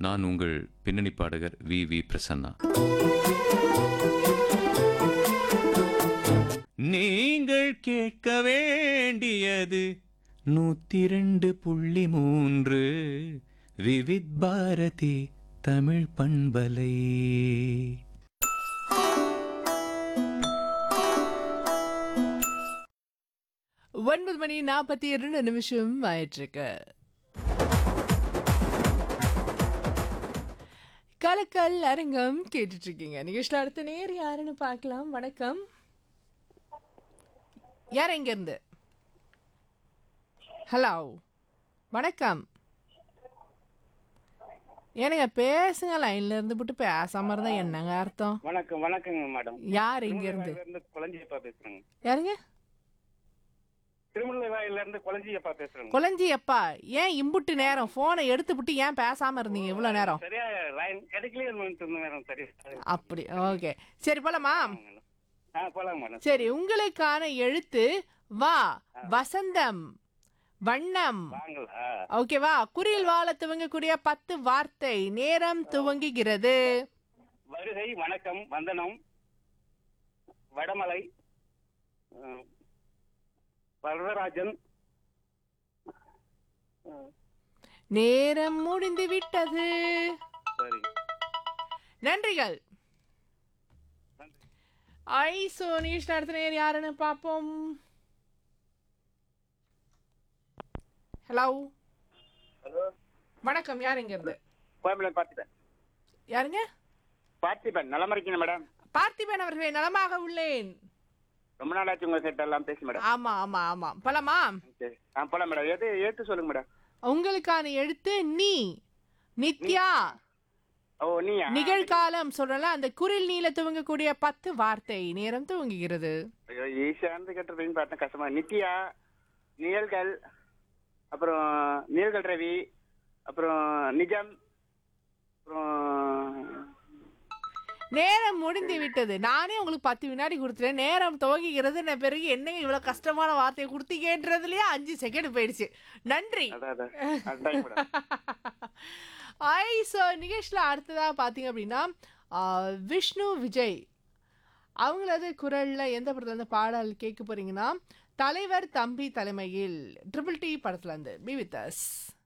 நான் உங்கள் பின்னணி பாடகர் வி வி பிரசன்னா நீங்கள் கேட்க வேண்டியது நூத்தி ரெண்டு புள்ளி மூன்று விவித் பாரதி தமிழ் பண்பலை ஒன்பது மணி நாற்பத்தி இரண்டு நிமிஷம் ஆயிட்டிருக்கு கலக்கல் அரங்கம் கேட்டுட்டு இருக்கீங்க நிகழ்ச்சியில் அடுத்த நேர் யாருன்னு பார்க்கலாம் வணக்கம் யார் எங்க இருந்து ஹலோ வணக்கம் ஏனுங்க பேசுங்க லைன்ல இருந்து போட்டு பேசாம இருந்தா என்னங்க அர்த்தம் வணக்கம் வணக்கங்க மேடம் யார் எங்க இருந்து இருந்து குளஞ்சியப்பா பேசுறேங்க யாருங்க திருமலைவாயில இருந்து குளஞ்சியப்பா பேசுறேங்க குழஞ்சி அப்பா ஏன் இம்புட்டு நேரம் போனை எடுத்துப்புட்டு ஏன் பேசாம இருந்தீங்க இவ்வளவு நேரம் சரியா லைன் கிடைக்கலையே மேடம் சரி அப்படி ஓகே சரி போலாமா ஆ போலாம் மேடம் சரி உங்களுக்கான எழுத்து வா வசந்தம் வண்ணம் வாங்களா ஓகேவா குறில் வாழ துவங்கக்கூடிய பத்து வார்த்தை நேரம் துவங்குகிறது வருகை வணக்கம் வந்தனம் வடமலை ம், வரதராஜன் ம், நேரம் முடிந்து விட்டது சரி நன்றிகள் ஐ சோ நீஷ் நடத்த நேர் யாருன்னு பார்ப்போம் ஹலோ ஹலோ வணக்கம் யார் இங்க இருந்து கோயம்புல பார்த்திபன் யாருங்க பார்த்திபன் நலமா இருக்கீங்க மேடம் பார்த்திபன் அவர்களே நலமாக உள்ளேன் ரொம்ப நாளாச்சு உங்க செட் எல்லாம் பேசி மேடம் ஆமா ஆமா ஆமா போலாமா சரி ஆ போலாம் மேடம் எது ஏத்து சொல்லுங்க மேடம் உங்களுக்கான எழுத்து நீ நித்யா ஓ நீயா நிகழ்காலம் சொல்றல அந்த குரில் நீல துவங்கக்கூடிய பத்து வார்த்தை நேரம் துவங்குகிறது ஐயோ ஈஸியானது கேட்டுறதுன்னு பார்த்தேன் கஷ்டமா நித்யா நிழல்கள் அப்புறம் நிழல்கள் ரவி அப்புறம் நிஜம் அப்புறம் நேரம் முடிந்து விட்டது நானே உங்களுக்கு பத்து வினாடி கொடுத்துட்டேன் நேரம் துவங்குகிறது நான் பிறகு என்னங்க இவ்வளவு கஷ்டமான வார்த்தையை கொடுத்தீங்கன்றதுலயே அஞ்சு செகண்ட் போயிடுச்சு நன்றி அதான் அதான் அதான் மேடம் ஐ ஸோ நிகழ்ச்சியில் அடுத்ததாக பார்த்தீங்க அப்படின்னா ஆ, விஷ்ணு விஜய் அவங்களது குரலில் எந்த படத்துல இருந்து பாடல் கேட்க போறீங்கன்னா தலைவர் தம்பி தலைமையில் ட்ரிபிள் டி படத்துல இருந்து பி வித் அஸ்